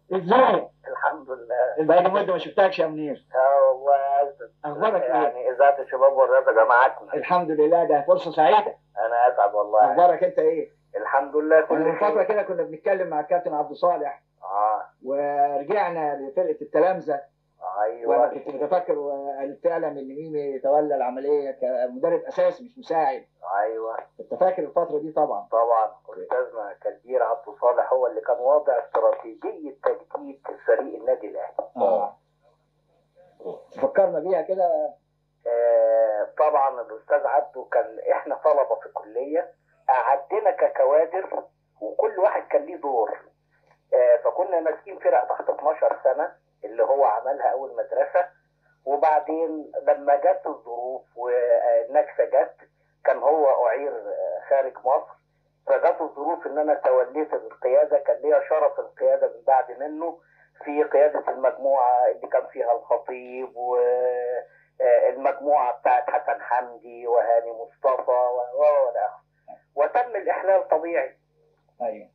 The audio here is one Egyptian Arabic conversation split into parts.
ازاي؟ الحمد لله بقالي مده ما شفتكش يا منير اه والله اخبارك ايه؟ يعني اذاعه الشباب والرياضه جمعتنا الحمد لله ده فرصه سعيده انا اسعد والله اخبارك انت ايه؟ الحمد لله كنا من كل فتره خير كده كنا بنتكلم مع الكابتن عبد صالح اه ورجعنا لفرقه التلامذه وانا ايوه كنت متفكر وقال فعلا ان ميمي تولى العمليه كمدرب اساسي مش مساعد ايوه كنت فاكر الفتره دي طبعا طبعا استاذنا كبير عبد صالح هو اللي كان واضع استراتيجيه تجديد فريق النادي الاهلي اه فكرنا بيها كده آه طبعا الاستاذ عبده كان احنا طلبه في الكليه قعدنا ككوادر وكل واحد كان ليه دور آه فكنا ماسكين فرق تحت 12 سنه اللي هو عملها اول مدرسه وبعدين لما جت الظروف والنكسه جت كان هو اعير آه، خارج مصر فجت الظروف ان انا توليت القياده كان ليا شرف القياده من بعد منه في قياده المجموعه اللي كان فيها الخطيب والمجموعه بتاعت حسن حمدي وهاني مصطفى و و والى آخره. وتم الاحلال طبيعي ايوه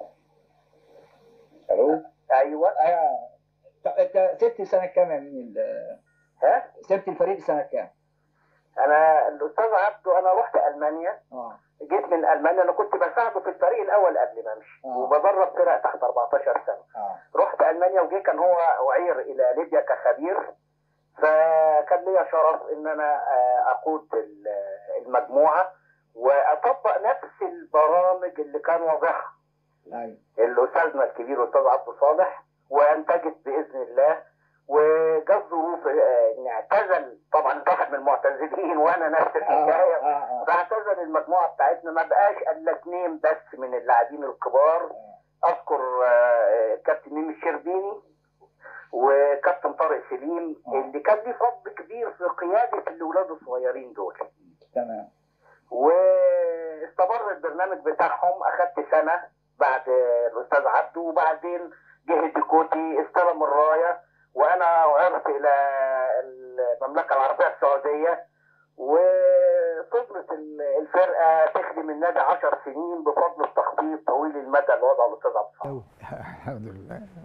الو ايوه ايوه طب انت سبت سنه كام يا مين ال- ها سبت الفريق سنه كام؟ انا الاستاذ عبده انا رحت المانيا اه جيت من المانيا انا كنت بساعده في الفريق الاول قبل ما امشي آه. وبدرب فرق تحت 14 سنه اه رحت المانيا وجي كان هو اعير الى ليبيا كخبير فكان ليا شرف ان انا آه، اقود ال- المجموعه واطبق نفس البرامج اللي كان واضحها ايوه الاستاذنا الكبير الاستاذ عبد صالح وانتجت باذن الله وجت ظروف آه، ان اعتزل طبعا انت واحد من المعتزلين وانا نفس اه الحكايه اه اه فاعتزل المجموعه بتاعتنا ما بقاش الا اثنين بس من اللاعبين الكبار اذكر آه، كابتن ميمي الشربيني وكابتن طارق سليم آه. اللي كان ليه فضل كبير في قياده الاولاد الصغيرين دول تمام واستمر البرنامج بتاعهم اخدت سنه بعد الاستاذ عبده وبعدين جه ديكوتي استلم الرايه وانا عرت الى المملكه العربيه السعوديه وفضلت الفرقه تخدم النادي 10 سنين بفضل التخطيط طويل المدى اللي وضعه الاستاذ عبد الصمد الحمد لله